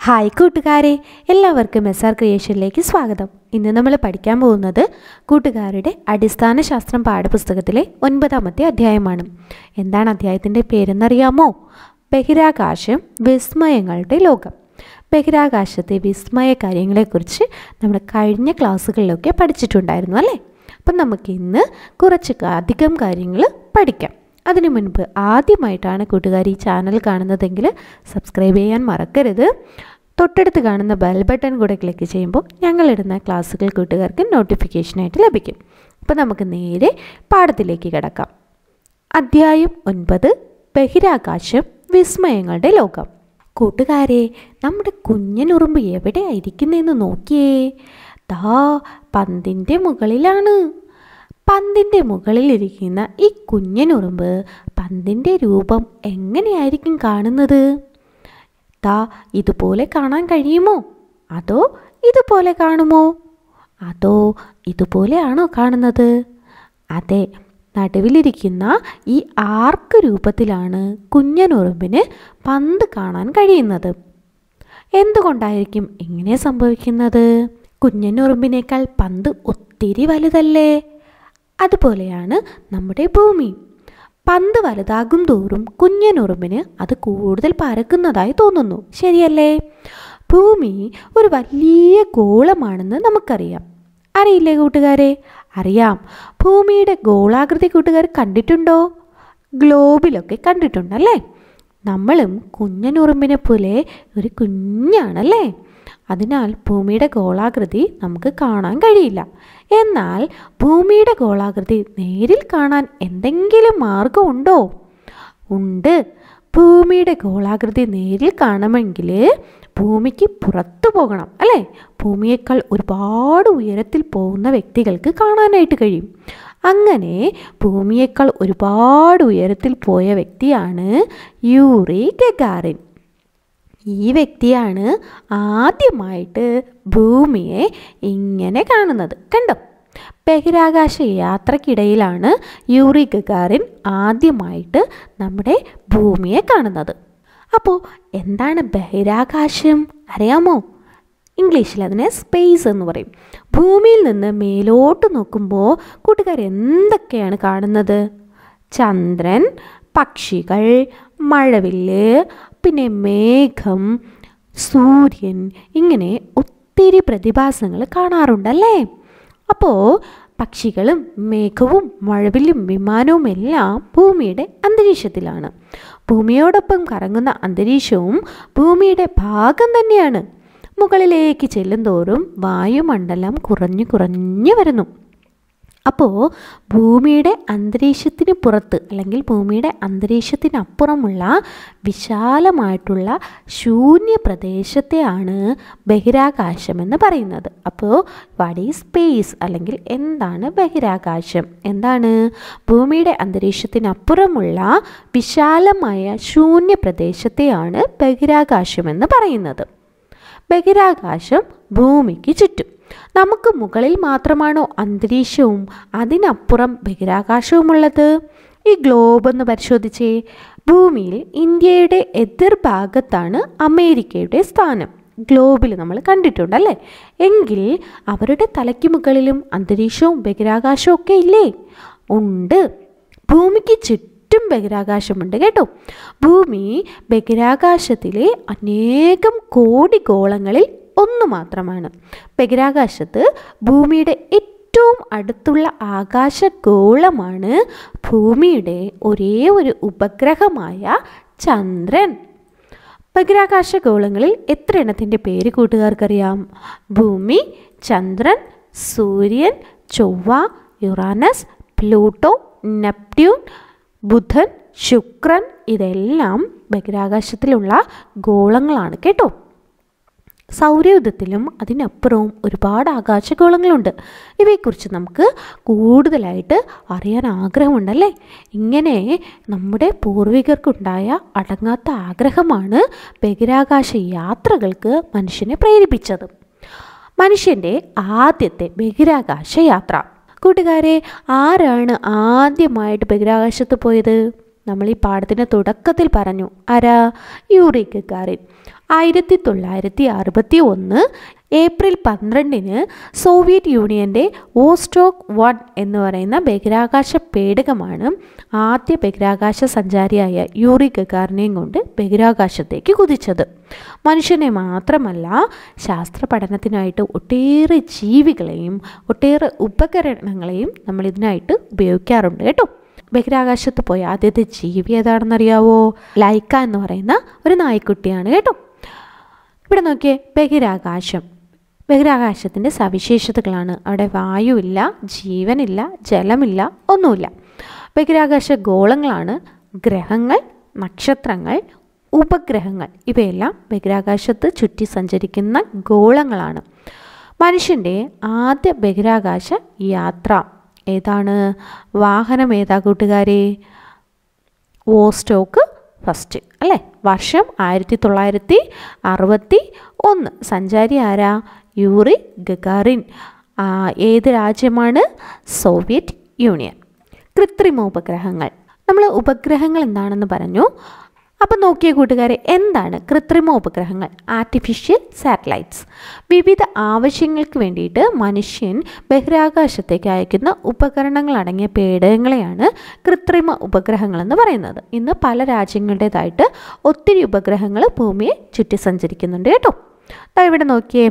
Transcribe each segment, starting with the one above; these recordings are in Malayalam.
ഹായ് കൂട്ടുകാരെ എല്ലാവർക്കും എസ് ആർ ക്രിയേഷനിലേക്ക് സ്വാഗതം ഇന്ന് നമ്മൾ പഠിക്കാൻ പോകുന്നത് കൂട്ടുകാരുടെ അടിസ്ഥാന ശാസ്ത്രം പാഠപുസ്തകത്തിലെ ഒൻപതാമത്തെ അധ്യായമാണ് എന്താണ് അധ്യായത്തിൻ്റെ പേരെന്നറിയാമോ ബഹിരാകാശം വിസ്മയങ്ങളുടെ ലോകം ബഹിരാകാശത്തെ വിസ്മയ കാര്യങ്ങളെക്കുറിച്ച് നമ്മൾ കഴിഞ്ഞ ക്ലാസ്സുകളിലൊക്കെ പഠിച്ചിട്ടുണ്ടായിരുന്നു അല്ലേ അപ്പം നമുക്ക് ഇന്ന് കുറച്ച് ക- അധികം കാര്യങ്ങൾ പഠിക്കാം അതിനു മുൻപ് ആദ്യമായിട്ടാണ് കൂട്ടുകാർ ഈ ചാനൽ കാണുന്നതെങ്കിൽ സബ്സ്ക്രൈബ് ചെയ്യാൻ മറക്കരുത് തൊട്ടടുത്ത് കാണുന്ന ബെൽ ബട്ടൺ കൂടെ ക്ലിക്ക് ചെയ്യുമ്പോൾ ഞങ്ങളിടുന്ന ക്ലാസ്സുകൾ കൂട്ടുകാർക്ക് നോട്ടിഫിക്കേഷനായിട്ട് ലഭിക്കും അപ്പോൾ നമുക്ക് നേരെ പാഠത്തിലേക്ക് കിടക്കാം അധ്യായം ഒൻപത് ബഹിരാകാശം വിസ്മയങ്ങളുടെ ലോകം കൂട്ടുകാരെ നമ്മുടെ കുഞ്ഞനുറുമ്പ് എവിടെയായിരിക്കുന്നതെന്ന് നോക്കിയേ ദാ പന്തിൻ്റെ മുകളിലാണ് പന്തിൻ്റെ മുകളിലിരിക്കുന്ന ഈ കുഞ്ഞനുറുമ്പ് പന്തിൻ്റെ രൂപം എങ്ങനെയായിരിക്കും കാണുന്നത് ദാ ഇതുപോലെ കാണാൻ കഴിയുമോ അതോ ഇതുപോലെ കാണുമോ അതോ ഇതുപോലെയാണോ കാണുന്നത് അതെ നടുവിലിരിക്കുന്ന ഈ ആർക്ക് രൂപത്തിലാണ് കുഞ്ഞനുറുമ്പിന് പന്ത് കാണാൻ കഴിയുന്നത് എന്തുകൊണ്ടായിരിക്കും ഇങ്ങനെ സംഭവിക്കുന്നത് കുഞ്ഞനുറുമ്പിനേക്കാൾ പന്ത് ഒത്തിരി വലുതല്ലേ അതുപോലെയാണ് നമ്മുടെ ഭൂമി പന്ത് വലുതാകും തോറും കുഞ്ഞനുറുമ്പിന് അത് കൂടുതൽ പരക്കുന്നതായി തോന്നുന്നു ശരിയല്ലേ ഭൂമി ഒരു വലിയ ഗോളമാണെന്ന് നമുക്കറിയാം അറിയില്ലേ കൂട്ടുകാരെ അറിയാം ഭൂമിയുടെ ഗോളാകൃതി കൂട്ടുകാർ കണ്ടിട്ടുണ്ടോ ഗ്ലോബിലൊക്കെ കണ്ടിട്ടുണ്ടല്ലേ നമ്മളും കുഞ്ഞനുറുമ്പിനെ പോലെ ഒരു കുഞ്ഞാണല്ലേ അതിനാൽ ഭൂമിയുടെ ഗോളാകൃതി നമുക്ക് കാണാൻ കഴിയില്ല എന്നാൽ ഭൂമിയുടെ ഗോളാകൃതി നേരിൽ കാണാൻ എന്തെങ്കിലും മാർഗമുണ്ടോ ഉണ്ട് ഭൂമിയുടെ ഗോളാകൃതി നേരിൽ കാണണമെങ്കിൽ ഭൂമിക്ക് പുറത്തു പോകണം അല്ലേ ഭൂമിയേക്കാൾ ഒരുപാട് ഉയരത്തിൽ പോകുന്ന വ്യക്തികൾക്ക് കാണാനായിട്ട് കഴിയും അങ്ങനെ ഭൂമിയേക്കാൾ ഒരുപാട് ഉയരത്തിൽ പോയ വ്യക്തിയാണ് യൂറി ഗഗാറിൻ ഈ വ്യക്തിയാണ് ആദ്യമായിട്ട് ഭൂമിയെ ഇങ്ങനെ കാണുന്നത് കണ്ടോ ബഹിരാകാശ യാത്രക്കിടയിലാണ് യൂറി ഗഗാറിൻ ആദ്യമായിട്ട് നമ്മുടെ ഭൂമിയെ കാണുന്നത് അപ്പോൾ എന്താണ് ബഹിരാകാശം അറിയാമോ ഇംഗ്ലീഷിൽ അതിനെ സ്പേസ് എന്ന് പറയും ഭൂമിയിൽ നിന്ന് മേലോട്ട് നോക്കുമ്പോൾ കൂട്ടുകാർ എന്തൊക്കെയാണ് കാണുന്നത് ചന്ദ്രൻ പക്ഷികൾ മഴവില്ല് പിന്നെ മേഘം സൂര്യൻ ഇങ്ങനെ ഒത്തിരി പ്രതിഭാസങ്ങൾ കാണാറുണ്ടല്ലേ അപ്പോൾ പക്ഷികളും മേഘവും മഴവില്ലും വിമാനവും എല്ലാം ഭൂമിയുടെ അന്തരീക്ഷത്തിലാണ് ഭൂമിയോടൊപ്പം കറങ്ങുന്ന അന്തരീക്ഷവും ഭൂമിയുടെ ഭാഗം തന്നെയാണ് മുകളിലേക്ക് ചെല്ലുന്തോറും വായുമണ്ഡലം കുറഞ്ഞു കുറഞ്ഞു വരുന്നു അപ്പോൾ ഭൂമിയുടെ അന്തരീക്ഷത്തിന് പുറത്ത് അല്ലെങ്കിൽ ഭൂമിയുടെ അന്തരീക്ഷത്തിനപ്പുറമുള്ള വിശാലമായിട്ടുള്ള ശൂന്യ പ്രദേശത്തെയാണ് ബഹിരാകാശം എന്ന് പറയുന്നത് അപ്പോൾ വാട്ട് ഈ സ്പേസ് അല്ലെങ്കിൽ എന്താണ് ബഹിരാകാശം എന്താണ് ഭൂമിയുടെ അന്തരീക്ഷത്തിനപ്പുറമുള്ള വിശാലമായ ശൂന്യ പ്രദേശത്തെയാണ് ബഹിരാകാശം എന്ന് പറയുന്നത് ബഹിരാകാശം ഭൂമിക്ക് ചുറ്റും നമുക്ക് മുകളിൽ മാത്രമാണോ അന്തരീക്ഷവും അതിനപ്പുറം ബഹിരാകാശവുമുള്ളത് ഈ ഗ്ലോബ് ഒന്ന് പരിശോധിച്ചേ ഭൂമിയിൽ ഇന്ത്യയുടെ എതിർഭാഗത്താണ് അമേരിക്കയുടെ സ്ഥാനം ഗ്ലോബിൽ നമ്മൾ കണ്ടിട്ടുണ്ടല്ലേ എങ്കിൽ അവരുടെ തലയ്ക്ക് മുകളിലും അന്തരീക്ഷവും ബഹിരാകാശവും ഒക്കെ ഇല്ലേ ഉണ്ട് ഭൂമിക്ക് ചുറ്റും ബഹിരാകാശമുണ്ട് കേട്ടോ ഭൂമി ബഹിരാകാശത്തിലെ അനേകം കോടി ഗോളങ്ങളിൽ ഒന്ന് മാത്രമാണ് ബഹിരാകാശത്ത് ഭൂമിയുടെ ഏറ്റവും അടുത്തുള്ള ആകാശഗോളമാണ് ഭൂമിയുടെ ഒരേ ഒരു ഉപഗ്രഹമായ ചന്ദ്രൻ ബഹിരാകാശ ഗോളങ്ങളിൽ എത്ര എണ്ണത്തിൻ്റെ പേര് കൂട്ടുകാർക്കറിയാം ഭൂമി ചന്ദ്രൻ സൂര്യൻ ചൊവ്വ യുറാനസ് പ്ലൂട്ടോ നെപ്റ്റ്യൂൺ ബുധൻ ശുക്രൻ ഇതെല്ലാം ബഹിരാകാശത്തിലുള്ള ഗോളങ്ങളാണ് കേട്ടോ സൗരയൂഥത്തിലും അതിനപ്പുറവും ഒരുപാട് ആകാശഗോളങ്ങളുണ്ട് ഇവയെക്കുറിച്ച് നമുക്ക് കൂടുതലായിട്ട് അറിയാൻ ആഗ്രഹമുണ്ടല്ലേ ഇങ്ങനെ നമ്മുടെ പൂർവികർക്കുണ്ടായ അടങ്ങാത്ത ആഗ്രഹമാണ് ബഹിരാകാശ യാത്രകൾക്ക് മനുഷ്യനെ പ്രേരിപ്പിച്ചത് മനുഷ്യൻ്റെ ആദ്യത്തെ ബഹിരാകാശ യാത്ര കൂട്ടുകാരെ ആരാണ് ആദ്യമായിട്ട് ബഹിരാകാശത്ത് പോയത് നമ്മൾ ഈ പാഠത്തിൻ്റെ തുടക്കത്തിൽ പറഞ്ഞു ആരാ യൂറി ഗഗാറിൻ ആയിരത്തി തൊള്ളായിരത്തി അറുപത്തി ഒന്ന് ഏപ്രിൽ പന്ത്രണ്ടിന് സോവിയറ്റ് യൂണിയൻ്റെ ഓസ്റ്റോക്ക് വൺ എന്ന് പറയുന്ന ബഹിരാകാശ പേടകമാണ് ആദ്യ ബഹിരാകാശ സഞ്ചാരിയായ യൂറി ഗഗാറിനെയും കൊണ്ട് ബഹിരാകാശത്തേക്ക് കുതിച്ചത് മനുഷ്യനെ മാത്രമല്ല ശാസ്ത്ര പഠനത്തിനായിട്ട് ഒട്ടേറെ ജീവികളെയും ഒട്ടേറെ ഉപകരണങ്ങളെയും നമ്മൾ ഇതിനായിട്ട് ഉപയോഗിക്കാറുണ്ട് കേട്ടോ ബഹിരാകാശത്ത് പോയ ആദ്യത്തെ ജീവി ഏതാണെന്നറിയാവോ ലൈക്ക എന്ന് പറയുന്ന ഒരു നായ്ക്കുട്ടിയാണ് കേട്ടോ ഇവിടെ നോക്കിയേ ബഹിരാകാശം ബഹിരാകാശത്തിൻ്റെ സവിശേഷതകളാണ് അവിടെ വായുവില്ല ജീവനില്ല ജലമില്ല ഒന്നുമില്ല ബഹിരാകാശ ഗോളങ്ങളാണ് ഗ്രഹങ്ങൾ നക്ഷത്രങ്ങൾ ഉപഗ്രഹങ്ങൾ ഇവയെല്ലാം ബഹിരാകാശത്ത് ചുറ്റി സഞ്ചരിക്കുന്ന ഗോളങ്ങളാണ് മനുഷ്യൻ്റെ ആദ്യ ബഹിരാകാശ യാത്ര ഏതാണ് വാഹനം ഏതാ കൂട്ടുകാരെ വോസ്റ്റോക്ക് ഫസ്റ്റ് അല്ലേ വർഷം ആയിരത്തി തൊള്ളായിരത്തി അറുപത്തി ഒന്ന് സഞ്ചാരി ആരാ യൂറി ഗഗാറിൻ ആ, ഏത് രാജ്യമാണ് സോവിയറ്റ് യൂണിയൻ കൃത്രിമ ഉപഗ്രഹങ്ങൾ നമ്മൾ ഉപഗ്രഹങ്ങൾ എന്താണെന്ന് പറഞ്ഞു അപ്പം നോക്കിയ കൂട്ടുകാരെ എന്താണ് കൃത്രിമ ഉപഗ്രഹങ്ങൾ ആർട്ടിഫിഷ്യൽ സാറ്റലൈറ്റ്സ് വിവിധ ആവശ്യങ്ങൾക്ക് വേണ്ടിയിട്ട് മനുഷ്യൻ ബഹിരാകാശത്തേക്ക് അയക്കുന്ന ഉപകരണങ്ങൾ അടങ്ങിയ പേടകങ്ങളെയാണ് കൃത്രിമ ഉപഗ്രഹങ്ങൾ എന്ന് പറയുന്നത് ഇന്ന് പല രാജ്യങ്ങളുടേതായിട്ട് ഒത്തിരി ഉപഗ്രഹങ്ങൾ ഭൂമിയെ ചുറ്റി സഞ്ചരിക്കുന്നുണ്ട് കേട്ടോ ദാ ഇവിടെ നോക്കിയേ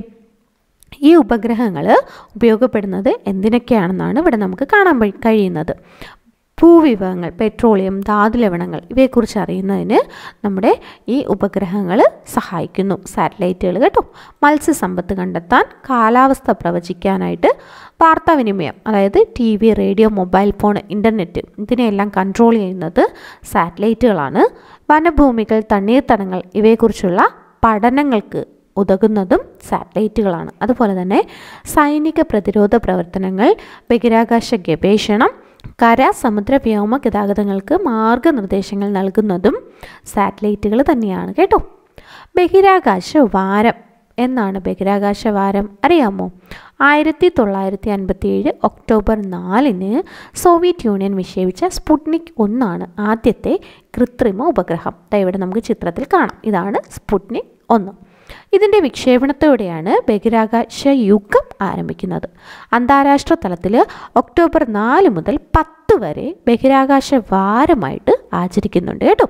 ഈ ഉപഗ്രഹങ്ങൾ ഉപയോഗപ്പെടുന്നത് എന്തിനൊക്കെയാണെന്നാണ് ഇവിടെ നമുക്ക് കാണാൻ വഴി- കഴിയുന്നത് ഭൂവിഭവങ്ങൾ പെട്രോളിയം ധാതുലവണങ്ങൾ ഇവയെക്കുറിച്ച് അറിയുന്നതിന് നമ്മുടെ ഈ ഉപഗ്രഹങ്ങൾ സഹായിക്കുന്നു സാറ്റലൈറ്റുകൾ കേട്ടോ മത്സ്യസമ്പത്ത് കണ്ടെത്താൻ കാലാവസ്ഥ പ്രവചിക്കാനായിട്ട് വാർത്താവിനിമയം അതായത് T V radio mobile phone internet ഇതിനെയെല്ലാം കൺട്രോൾ ചെയ്യുന്നത് സാറ്റലൈറ്റുകളാണ് വനഭൂമികൾ തണ്ണീർത്തടങ്ങൾ ഇവയെക്കുറിച്ചുള്ള പഠനങ്ങൾക്ക് ഉതകുന്നതും സാറ്റലൈറ്റുകളാണ് അതുപോലെ തന്നെ സൈനിക പ്രതിരോധ പ്രവർത്തനങ്ങൾ ബഹിരാകാശ ഗവേഷണം കര സമുദ്ര വ്യോമ ഗതാഗതങ്ങൾക്ക് മാർഗനിർദ്ദേശങ്ങൾ നൽകുന്നതും സാറ്റലൈറ്റുകൾ തന്നെയാണ് കേട്ടോ ബഹിരാകാശ വാരം എന്നാണ് ബഹിരാകാശ വാരം അറിയാമോ ആയിരത്തി തൊള്ളായിരത്തി അൻപത്തി ഏഴ് ഒക്ടോബർ നാലിന് സോവിയറ്റ് യൂണിയൻ വിക്ഷേപിച്ച സ്പുട്നിക് ഒന്നാണ് ആദ്യത്തെ കൃത്രിമ ഉപഗ്രഹം ദാ ഇവിടെ നമുക്ക് ചിത്രത്തിൽ കാണാം ഇതാണ് സ്പുട്നിക് ഒന്ന് ഇതിൻ്റെ വിക്ഷേപണത്തോടെയാണ് ബഹിരാകാശ യുഗം ആരംഭിക്കുന്നത് അന്താരാഷ്ട്ര തലത്തിൽ ഒക്ടോബർ നാല് മുതൽ പത്ത് വരെ ബഹിരാകാശ വാരമായിട്ട് ആചരിക്കുന്നുണ്ട് കേട്ടോ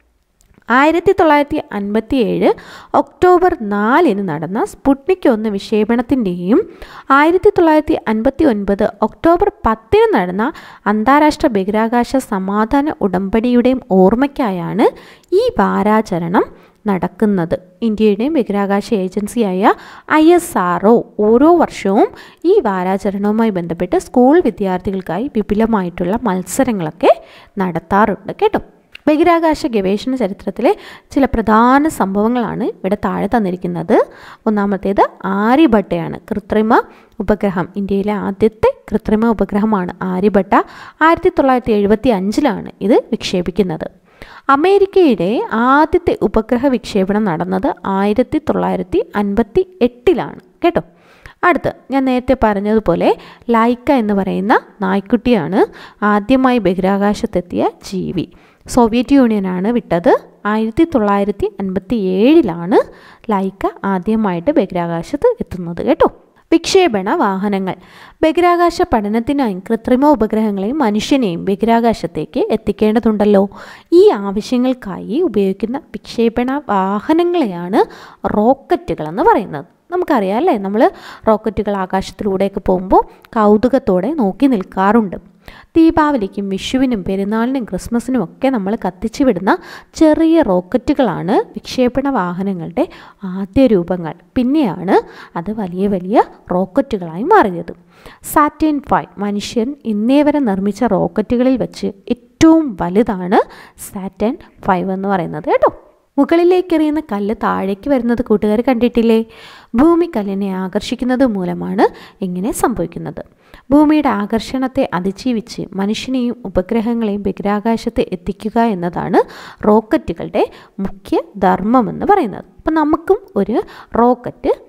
ആയിരത്തി തൊള്ളായിരത്തി അൻപത്തി ഏഴ് ഒക്ടോബർ നാലിന് നടന്ന സ്പുട്നിക് ഒന്ന് വിക്ഷേപണത്തിൻ്റെയും ആയിരത്തി തൊള്ളായിരത്തി അൻപത്തി ഒൻപത് ഒക്ടോബർ പത്തിന് നടന്ന അന്താരാഷ്ട്ര ബഹിരാകാശ സമാധാന ഉടമ്പടിയുടെയും ഓർമ്മയ്ക്കായാണ് ഈ വാരാചരണം നടക്കുന്നത് ഇന്ത്യയുടെയും ബഹിരാകാശ ഏജൻസിയായ ഐ എസ് ആർ ഓരോ വർഷവും ഈ വാരാചരണവുമായി ബന്ധപ്പെട്ട് സ്കൂൾ വിദ്യാർത്ഥികൾക്കായി വിപുലമായിട്ടുള്ള മത്സരങ്ങളൊക്കെ നടത്താറുണ്ട് കേട്ടോ ബഹിരാകാശ ഗവേഷണ ചരിത്രത്തിലെ ചില പ്രധാന സംഭവങ്ങളാണ് ഇവിടെ താഴെ തന്നിരിക്കുന്നത് ഒന്നാമത്തേത് ആര്യഭട്ടയാണ് കൃത്രിമ ഉപഗ്രഹം ഇന്ത്യയിലെ ആദ്യത്തെ കൃത്രിമ ഉപഗ്രഹമാണ് ആര്യഭട്ട ആയിരത്തി തൊള്ളായിരത്തി എഴുപത്തി അഞ്ചിലാണ് ഇത് വിക്ഷേപിക്കുന്നത് അമേരിക്കയുടെ ആദ്യത്തെ ഉപഗ്രഹ വിക്ഷേപണം നടന്നത് ആയിരത്തി തൊള്ളായിരത്തി അൻപത്തി എട്ടിലാണ് കേട്ടോ അടുത്ത് ഞാൻ നേരത്തെ പറഞ്ഞതുപോലെ ലൈക്ക എന്ന് പറയുന്ന നായ്ക്കുട്ടിയാണ് ആദ്യമായി ബഹിരാകാശത്തെത്തിയ ജീവി സോവിയറ്റ് യൂണിയനാണ് വിട്ടത് ആയിരത്തി തൊള്ളായിരത്തി അൻപത്തി ഏഴിലാണ് ലൈക്ക ആദ്യമായിട്ട് ബഹിരാകാശത്ത് എത്തുന്നത് കേട്ടോ വിക്ഷേപണ വാഹനങ്ങൾ ബഹിരാകാശ പഠനത്തിനായി കൃത്രിമ ഉപഗ്രഹങ്ങളെയും മനുഷ്യനെയും ബഹിരാകാശത്തേക്ക് എത്തിക്കേണ്ടതുണ്ടല്ലോ ഈ ആവശ്യങ്ങൾക്കായി ഉപയോഗിക്കുന്ന വിക്ഷേപണ വാഹനങ്ങളെയാണ് റോക്കറ്റുകൾ എന്ന് പറയുന്നത് നമുക്കറിയാം അല്ലേ നമ്മൾ റോക്കറ്റുകൾ ആകാശത്തിലൂടെയൊക്കെ പോകുമ്പോൾ കൗതുകത്തോടെ നോക്കി നിൽക്കാറുണ്ട് ദീപാവലിക്കും വിഷുവിനും പെരുന്നാളിനും ക്രിസ്മസിനും ഒക്കെ നമ്മൾ കത്തിച്ചു വിടുന്ന ചെറിയ റോക്കറ്റുകളാണ് വിക്ഷേപണ വാഹനങ്ങളുടെ ആദ്യ രൂപങ്ങൾ പിന്നെയാണ് അത് വലിയ വലിയ റോക്കറ്റുകളായി മാറിയത് സാറ്റേൺ ഫൈവ് മനുഷ്യൻ ഇന്നേ വരെ നിർമ്മിച്ച റോക്കറ്റുകളിൽ വെച്ച് ഏറ്റവും വലുതാണ് സാറ്റേൺ ഫൈവ് എന്ന് പറയുന്നത് കേട്ടോ മുകളിലേക്ക് എറിയുന്ന കല്ല് താഴേക്ക് വരുന്നത് കൂട്ടുകാർ കണ്ടിട്ടില്ലേ ഭൂമിക്കല്ലിനെ ആകർഷിക്കുന്നത് മൂലമാണ് ഇങ്ങനെ സംഭവിക്കുന്നത് ഭൂമിയുടെ ആകർഷണത്തെ അതിജീവിച്ച് മനുഷ്യനെയും ഉപഗ്രഹങ്ങളെയും ബഹിരാകാശത്ത് എത്തിക്കുക എന്നതാണ് റോക്കറ്റുകളുടെ മുഖ്യ ധർമ്മമെന്ന് പറയുന്നത് അപ്പം നമുക്കും ഒരു റോക്കറ്റ്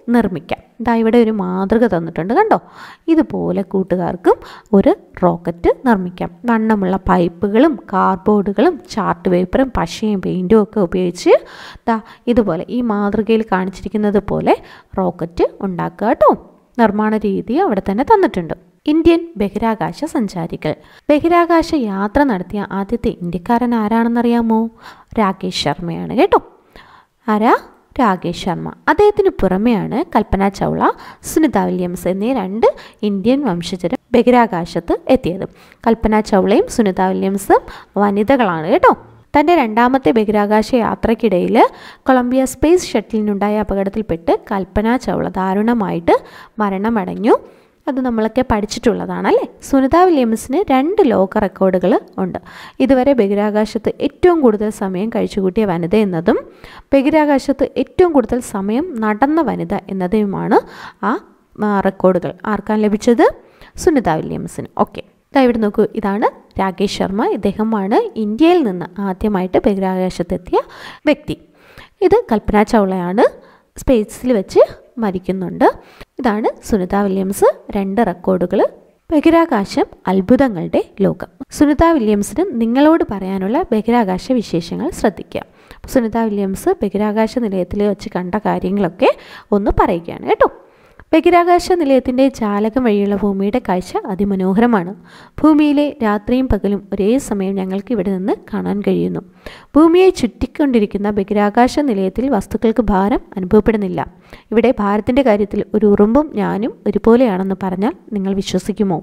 നിർമ്മിക്കാം ഇതാ ഇവിടെ ഒരു മാതൃക തന്നിട്ടുണ്ട് കണ്ടോ ഇതുപോലെ കൂട്ടുകാർക്കും ഒരു റോക്കറ്റ് നിർമ്മിക്കാം വണ്ണമുള്ള പൈപ്പുകളും കാർഡ്ബോർഡുകളും ചാർട്ട് പേപ്പറും പശയും പെയിൻറ്റും ഒക്കെ ഉപയോഗിച്ച് ദാ ഇതുപോലെ ഈ മാതൃകയിൽ കാണിച്ചിരിക്കുന്നത് പോലെ റോക്കറ്റ് ഉണ്ടാക്കുക കേട്ടോ നിർമ്മാണ രീതി അവിടെ തന്നെ തന്നിട്ടുണ്ട് ഇന്ത്യൻ ബഹിരാകാശ സഞ്ചാരികൾ ബഹിരാകാശ യാത്ര നടത്തിയ ആദ്യത്തെ ഇന്ത്യക്കാരൻ ആരാണെന്നറിയാമോ രാകേഷ് ശർമ്മയാണ് കേട്ടോ ആരാ രാകേഷ് ശർമ്മ അദ്ദേഹത്തിന് പുറമെയാണ് കൽപ്പന ചൗള സുനിത വില്യംസ് എന്നീ രണ്ട് ഇന്ത്യൻ വംശജരും ബഹിരാകാശത്ത് എത്തിയത് കൽപ്പന ചൗളയും സുനിത വില്യംസും വനിതകളാണ് കേട്ടോ തൻ്റെ രണ്ടാമത്തെ ബഹിരാകാശ യാത്രക്കിടയിൽ കൊളംബിയ സ്പേസ് ഷട്ടിലിനുണ്ടായ അപകടത്തിൽപ്പെട്ട് കൽപ്പന ചൗള ദാരുണമായിട്ട് മരണമടഞ്ഞു അത് നമ്മളൊക്കെ പഠിച്ചിട്ടുള്ളതാണല്ലേ സുനിത വില്യംസിന് രണ്ട് ലോക റെക്കോർഡുകൾ ഉണ്ട് ഇതുവരെ ബഹിരാകാശത്ത് ഏറ്റവും കൂടുതൽ സമയം കഴിച്ചുകൂട്ടിയ വനിത എന്നതും ബഹിരാകാശത്ത് ഏറ്റവും കൂടുതൽ സമയം നടന്ന വനിത എന്നതുമാണ് ആ റെക്കോർഡുകൾ ആർക്കാണ് ലഭിച്ചത് സുനിത വില്യംസിന് ഓക്കെ ഇവിടെ നോക്കൂ ഇതാണ് രാകേഷ് ശർമ്മ ഇദ്ദേഹമാണ് ഇന്ത്യയിൽ നിന്ന് ആദ്യമായിട്ട് ബഹിരാകാശത്തെത്തിയ വ്യക്തി ഇത് കൽപ്പന ചൗളയാണ് സ്പേസിൽ വെച്ച് മരിക്കുന്നുണ്ട് ഇതാണ് സുനിത വില്യംസ് രണ്ട് റെക്കോർഡുകൾ ബഹിരാകാശം അത്ഭുതങ്ങളുടെ ലോകം സുനിത വില്യംസിന് നിങ്ങളോട് പറയാനുള്ള ബഹിരാകാശ വിശേഷങ്ങൾ ശ്രദ്ധിക്കുക സുനിത വില്യംസ് ബഹിരാകാശ നിലയത്തിൽ വെച്ച് കണ്ട കാര്യങ്ങളൊക്കെ ഒന്ന് പറയുകയാണ് കേട്ടോ ബഹിരാകാശ നിലയത്തിൻ്റെ ജാലകം വഴിയുള്ള ഭൂമിയുടെ കാഴ്ച അതിമനോഹരമാണ് ഭൂമിയിലെ രാത്രിയും പകലും ഒരേ സമയം ഞങ്ങൾക്ക് ഇവിടെ നിന്ന് കാണാൻ കഴിയുന്നു ഭൂമിയെ ചുറ്റിക്കൊണ്ടിരിക്കുന്ന ബഹിരാകാശ നിലയത്തിൽ വസ്തുക്കൾക്ക് ഭാരം അനുഭവപ്പെടുന്നില്ല ഇവിടെ ഭാരത്തിൻ്റെ കാര്യത്തിൽ ഒരു ഉറുമ്പും ഞാനും ഒരുപോലെയാണെന്ന് പറഞ്ഞാൽ നിങ്ങൾ വിശ്വസിക്കുമോ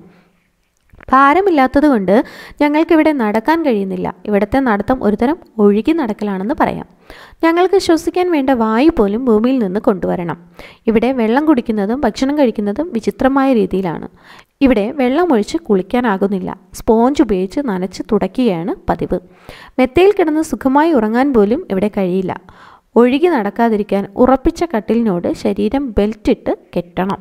ഭാരമില്ലാത്തതുകൊണ്ട് ഞങ്ങൾക്കിവിടെ നടക്കാൻ കഴിയുന്നില്ല ഇവിടുത്തെ നടത്തം ഒരുതരം ഒഴുകി നടക്കലാണെന്ന് പറയാം ഞങ്ങൾക്ക് ശ്വസിക്കാൻ വേണ്ട വായു പോലും ഭൂമിയിൽ നിന്ന് കൊണ്ടുവരണം ഇവിടെ വെള്ളം കുടിക്കുന്നതും ഭക്ഷണം കഴിക്കുന്നതും വിചിത്രമായ രീതിയിലാണ് ഇവിടെ വെള്ളമൊഴിച്ച് കുളിക്കാനാകുന്നില്ല സ്പോഞ്ച് ഉപയോഗിച്ച് നനച്ച് തുടയ്ക്കുകയാണ് പതിവ് മെത്തയിൽ കിടന്ന് സുഖമായി ഉറങ്ങാൻ പോലും ഇവിടെ കഴിയില്ല ഒഴുകി നടക്കാതിരിക്കാൻ ഉറപ്പിച്ച കട്ടിലിനോട് ശരീരം ബെൽറ്റിട്ട് കെട്ടണം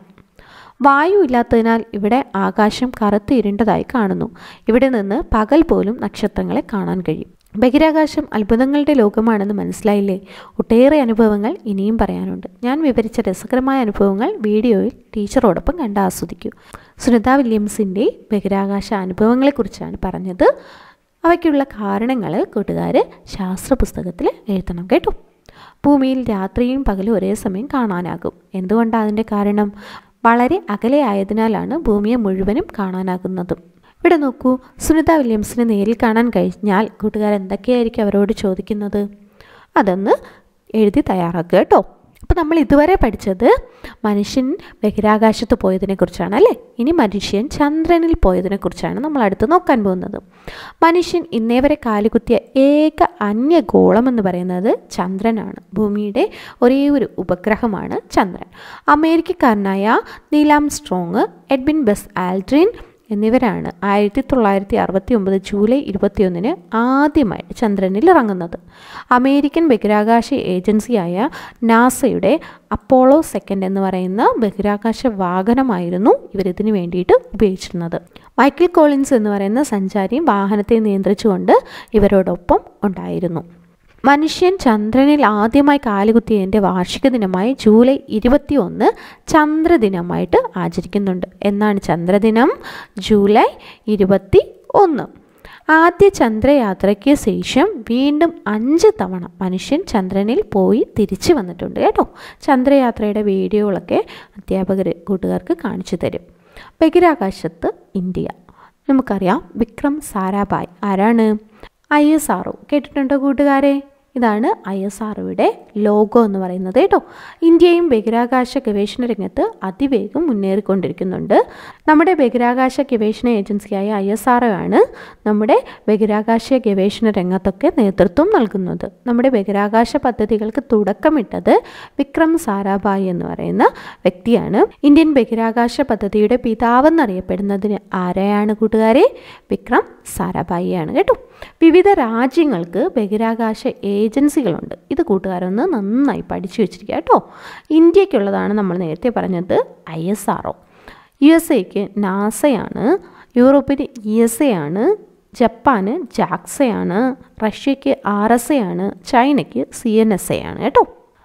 വായു ഇല്ലാത്തതിനാൽ ഇവിടെ ആകാശം കറുത്ത് ഇരുണ്ടതായി കാണുന്നു ഇവിടെ നിന്ന് പകൽ പോലും നക്ഷത്രങ്ങളെ കാണാൻ കഴിയും ബഹിരാകാശം അത്ഭുതങ്ങളുടെ ലോകമാണെന്ന് മനസ്സിലായില്ലേ ഒട്ടേറെ അനുഭവങ്ങൾ ഇനിയും പറയാനുണ്ട് ഞാൻ വിവരിച്ച രസകരമായ അനുഭവങ്ങൾ വീഡിയോയിൽ ടീച്ചറോടൊപ്പം കണ്ട് ആസ്വദിക്കൂ സുനിത വില്യംസിൻ്റെ ബഹിരാകാശ അനുഭവങ്ങളെക്കുറിച്ചാണ് പറഞ്ഞത് അവയ്ക്കുള്ള കാരണങ്ങൾ കൂട്ടുകാർ ശാസ്ത്ര പുസ്തകത്തിൽ എഴുതണം കേട്ടോ ഭൂമിയിൽ രാത്രിയും പകലും ഒരേ സമയം കാണാനാകും എന്തുകൊണ്ടാണ് അതിൻ്റെ കാരണം വളരെ അകലെ ആയതിനാലാണ് ഭൂമിയെ മുഴുവനും കാണാനാകുന്നതും ഇവിടെ നോക്കൂ സുനിത വില്യംസിനെ നേരിൽ കാണാൻ കഴിഞ്ഞാൽ കൂട്ടുകാർ എന്തൊക്കെയായിരിക്കും അവരോട് ചോദിക്കുന്നത് അതൊന്ന് എഴുതി തയ്യാറാക്കുക കേട്ടോ അപ്പോൾ നമ്മൾ ഇതുവരെ പഠിച്ചത് മനുഷ്യൻ ബഹിരാകാശത്ത് പോയതിനെ കുറിച്ചാണ് അല്ലേ ഇനി മനുഷ്യൻ ചന്ദ്രനിൽ പോയതിനെ കുറിച്ചാണ് നമ്മൾ അടുത്ത് നോക്കാൻ പോകുന്നത് മനുഷ്യൻ ഇന്നേ വരെ കാലുകുത്തിയ ഏക അന്യഗോളം എന്ന് പറയുന്നത് ചന്ദ്രനാണ് ഭൂമിയുടെ ഒരേ ഒരു ഉപഗ്രഹമാണ് ചന്ദ്രൻ അമേരിക്കക്കാരനായ Neil Armstrong Edwin Buzz Aldrin എന്നിവരാണ് ആയിരത്തി തൊള്ളായിരത്തി അറുപത്തി ഒമ്പത് ജൂലൈ ഇരുപത്തിയൊന്നിന് ആദ്യമായിട്ട് ചന്ദ്രനിൽ ഇറങ്ങുന്നത് അമേരിക്കൻ ബഹിരാകാശ ഏജൻസിയായ നാസയുടെ അപ്പോളോ സെക്കൻഡ് എന്ന് പറയുന്ന ബഹിരാകാശ വാഹനമായിരുന്നു ഇവരിതിന് വേണ്ടിയിട്ട് ഉപയോഗിച്ചിരുന്നത് മൈക്കിൾ കോളിൻസ് എന്ന് പറയുന്ന സഞ്ചാരിയും വാഹനത്തെ നിയന്ത്രിച്ചുകൊണ്ട് ഇവരോടൊപ്പം ഉണ്ടായിരുന്നു മനുഷ്യൻ ചന്ദ്രനിൽ ആദ്യമായി കാലുകുത്തിയതിൻ്റെ വാർഷിക ദിനമായി ജൂലൈ ഇരുപത്തി ഒന്ന് ചന്ദ്രദിനമായിട്ട് ആചരിക്കുന്നുണ്ട് എന്നാണ് ചന്ദ്രദിനം ജൂലൈ ഇരുപത്തി ഒന്ന് ആദ്യ ചന്ദ്രയാത്രയ്ക്ക് ശേഷം വീണ്ടും അഞ്ച് തവണ മനുഷ്യൻ ചന്ദ്രനിൽ പോയി തിരിച്ചു വന്നിട്ടുണ്ട് കേട്ടോ ചന്ദ്രയാത്രയുടെ വീഡിയോകളൊക്കെ അധ്യാപകർ കൂട്ടുകാർക്ക് കാണിച്ചു തരും ബഹിരാകാശത്ത് ഇന്ത്യ നമുക്കറിയാം വിക്രം സാരാഭായ് ആരാണ് ഐ എസ് ആർ കേട്ടിട്ടുണ്ടോ കൂട്ടുകാരെ ഇതാണ് ഐ എസ് ആർഒയുടെ ലോഗോ എന്ന് പറയുന്നത് കേട്ടോ ഇന്ത്യയും ബഹിരാകാശ ഗവേഷണ രംഗത്ത് അതിവേഗം മുന്നേറിക്കൊണ്ടിരിക്കുന്നുണ്ട് നമ്മുടെ ബഹിരാകാശ ഗവേഷണ ഏജൻസിയായ ഐ എസ് ആർ ആണ് നമ്മുടെ ബഹിരാകാശ ഗവേഷണ രംഗത്തൊക്കെ നേതൃത്വം നൽകുന്നത് നമ്മുടെ ബഹിരാകാശ പദ്ധതികൾക്ക് തുടക്കമിട്ടത് വിക്രം സാരാഭായ് എന്ന് പറയുന്ന വ്യക്തിയാണ് ഇന്ത്യൻ ബഹിരാകാശ പദ്ധതിയുടെ പിതാവെന്നറിയപ്പെടുന്നതിന് ആരെയാണ് കൂട്ടുകാരെ വിക്രം സാരാഭായിയാണ് കേട്ടോ വിവിധ രാജ്യങ്ങൾക്ക് ബഹിരാകാശ ഏജൻസികളുണ്ട് ഇത് കൂട്ടുകാരൊന്ന് നന്നായി പഠിച്ചു വെച്ചിരിക്കുക കേട്ടോ ഇന്ത്യക്കുള്ളതാണ് നമ്മൾ നേരത്തെ പറഞ്ഞത് I S R O U S എക്ക് നാസയാണ് യൂറോപ്പിന് ഇ എസ് എ ആണ് ജപ്പാന് ജാക്സയാണ് റഷ്യയ്ക്ക് ആർ എസ് എ ആണ് ചൈനയ്ക്ക് സി എൻ എസ് എ ആണ് കേട്ടോ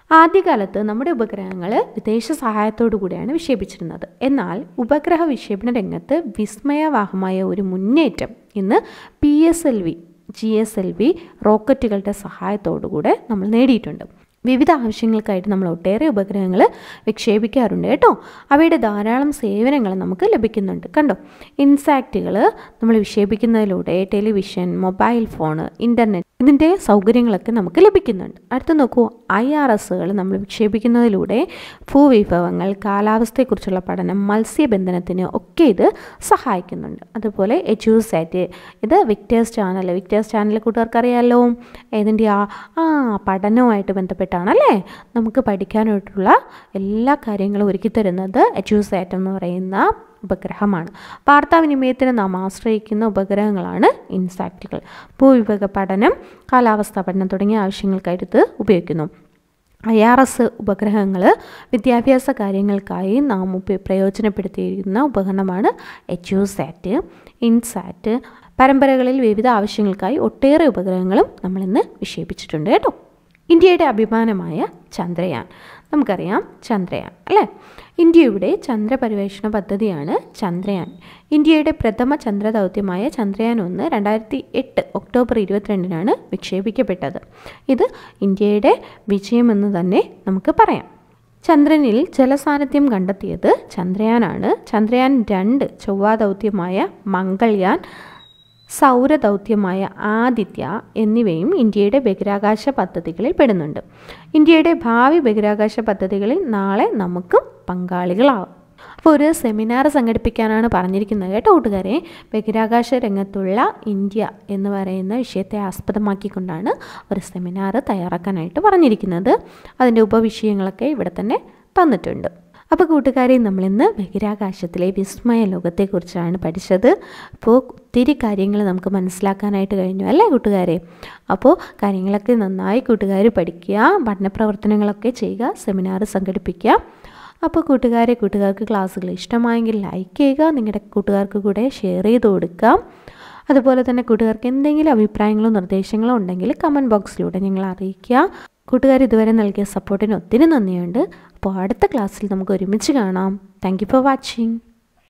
ആദ്യകാലത്ത് നമ്മുടെ ഉപഗ്രഹങ്ങൾ വിദേശ സഹായത്തോടു കൂടിയാണ് വിക്ഷേപിച്ചിരുന്നത് എന്നാൽ ഉപഗ്രഹ വിക്ഷേപണ രംഗത്ത് വിസ്മയവാഹമായ ഒരു മുന്നേറ്റം ഇന്ന് P S L V G S L V റോക്കറ്റുകളുടെ സഹായത്തോടുകൂടെ നമ്മൾ നേടിയിട്ടുണ്ട് വിവിധ ആവശ്യങ്ങൾക്കായിട്ട് നമ്മൾ ഒട്ടേറെ ഉപഗ്രഹങ്ങൾ വിക്ഷേപിക്കാറുണ്ട് കേട്ടോ അവയുടെ ധാരാളം സേവനങ്ങൾ നമുക്ക് ലഭിക്കുന്നുണ്ട് കണ്ടോ ഇൻസാക്റ്റുകൾ നമ്മൾ വിക്ഷേപിക്കുന്നതിലൂടെ ടെലിവിഷൻ മൊബൈൽ ഫോൺ ഇൻ്റർനെറ്റ് ഇതിൻ്റെ സൗകര്യങ്ങളൊക്കെ നമുക്ക് ലഭിക്കുന്നുണ്ട് അടുത്ത് നോക്കൂ ഐ ആർ എസുകൾ നമ്മൾ വിക്ഷേപിക്കുന്നതിലൂടെ ഭൂവിഭവങ്ങൾ കാലാവസ്ഥയെക്കുറിച്ചുള്ള പഠനം മത്സ്യബന്ധനത്തിന് ഒക്കെ ഇത് സഹായിക്കുന്നുണ്ട് അതുപോലെ എജ്യൂസാറ്റ് ഇത് വിക്ടേഴ്സ് ചാനൽ വിക്ടേഴ്സ് ചാനൽ കൂട്ടുകാർക്ക് അറിയാമല്ലോ ഏതിൻ്റെ ആ ആ പഠനവുമായിട്ട് ബന്ധപ്പെട്ടാണല്ലേ നമുക്ക് പഠിക്കാനായിട്ടുള്ള എല്ലാ കാര്യങ്ങളും ഒരുക്കി തരുന്നത് എജ്യൂസാറ്റ് എന്ന് പറയുന്ന ഉപഗ്രഹമാണ് വാർത്താവിനിമയത്തിന് നാം ആശ്രയിക്കുന്ന ഉപഗ്രഹങ്ങളാണ് ഇൻസാക്റ്റുകൾ ഭൂവിഭാഗ പഠനം കാലാവസ്ഥാ പഠനം തുടങ്ങിയ ആവശ്യങ്ങൾക്കായിട്ട് ഇത് ഉപയോഗിക്കുന്നു ഐ ആർ എസ് ഉപഗ്രഹങ്ങൾ വിദ്യാഭ്യാസ കാര്യങ്ങൾക്കായി നാം ഉപ പ്രയോജനപ്പെടുത്തിയിരിക്കുന്ന ഉപകരണമാണ് എച്ച്യൂസാറ്റ് ഇൻസാറ്റ് പരമ്പരകളിൽ വിവിധ ആവശ്യങ്ങൾക്കായി ഒട്ടേറെ ഉപഗ്രഹങ്ങളും നമ്മളിന്ന് വിക്ഷേപിച്ചിട്ടുണ്ട് കേട്ടോ ഇന്ത്യയുടെ അഭിമാനമായ ചന്ദ്രയാൻ നമുക്കറിയാം ചന്ദ്രയാൻ അല്ലേ ഇന്ത്യയുടെ ചന്ദ്രപരിവേഷണ പദ്ധതിയാണ് ചന്ദ്രയാൻ ഇന്ത്യയുടെ പ്രഥമ ചന്ദ്രദൗത്യമായ ചന്ദ്രയാൻ ഒന്ന് രണ്ടായിരത്തി എട്ട് ഒക്ടോബർ ഇരുപത്തിരണ്ടിനാണ് വിക്ഷേപിക്കപ്പെട്ടത് ഇത് ഇന്ത്യയുടെ വിജയമെന്ന് തന്നെ നമുക്ക് പറയാം ചന്ദ്രനിൽ ജലസാന്നിധ്യം കണ്ടെത്തിയത് ചന്ദ്രയാനാണ് ചന്ദ്രയാൻ രണ്ട് ചൊവ്വാ ദൗത്യമായ മംഗൾയാൻ സൗരദൗത്യമായ ആദിത്യ എന്നിവയും ഇന്ത്യയുടെ ബഹിരാകാശ പദ്ധതികളിൽ പെടുന്നുണ്ട് ഇന്ത്യയുടെ ഭാവി ബഹിരാകാശ പദ്ധതികളിൽ നാളെ നമുക്കും പങ്കാളികളാവും അപ്പോൾ ഒരു സെമിനാർ സംഘടിപ്പിക്കാനാണ് പറഞ്ഞിരിക്കുന്നത് കേട്ടോ കൂട്ടുകാരെ ബഹിരാകാശ രംഗത്തുള്ള ഇന്ത്യ എന്ന് പറയുന്ന വിഷയത്തെ ആസ്പദമാക്കിക്കൊണ്ടാണ് ഒരു സെമിനാർ തയ്യാറാക്കാനായിട്ട് പറഞ്ഞിരിക്കുന്നത് അതിൻ്റെ ഉപവിഷയങ്ങളൊക്കെ ഇവിടെ തന്നെ തന്നിട്ടുണ്ട് അപ്പോൾ കൂട്ടുകാരെ നമ്മളിന്ന് ബഹിരാകാശത്തിലെ വിസ്മയ ലോകത്തെക്കുറിച്ചാണ് പഠിച്ചത് അപ്പോൾ ഒത്തിരി കാര്യങ്ങൾ നമുക്ക് മനസ്സിലാക്കാനായിട്ട് കഴിഞ്ഞു അല്ലേ കൂട്ടുകാരെ അപ്പോൾ കാര്യങ്ങളൊക്കെ നന്നായി കൂട്ടുകാർ പഠിക്കുക പഠന പ്രവർത്തനങ്ങളൊക്കെ ചെയ്യുക സെമിനാർ സംഘടിപ്പിക്കുക അപ്പോൾ കൂട്ടുകാരെ കൂട്ടുകാർക്ക് ക്ലാസ്സുകൾ ഇഷ്ടമായെങ്കിൽ ലൈക്ക് ചെയ്യുക നിങ്ങളുടെ കൂട്ടുകാർക്ക് കൂടെ ഷെയർ ചെയ്ത് കൊടുക്കുക അതുപോലെ തന്നെ കൂട്ടുകാർക്ക് എന്തെങ്കിലും അഭിപ്രായങ്ങളോ നിർദ്ദേശങ്ങളോ ഉണ്ടെങ്കിൽ കമൻറ്റ് ബോക്സിലൂടെ ഞങ്ങൾ അറിയിക്കുക കൂട്ടുകാർ ഇതുവരെ നൽകിയ സപ്പോർട്ടിന് ഒത്തിരി നന്ദിയുണ്ട് അപ്പോൾ അടുത്ത ക്ലാസ്സിൽ നമുക്ക് ഒരുമിച്ച് കാണാം താങ്ക് ഫോർ വാച്ചിങ്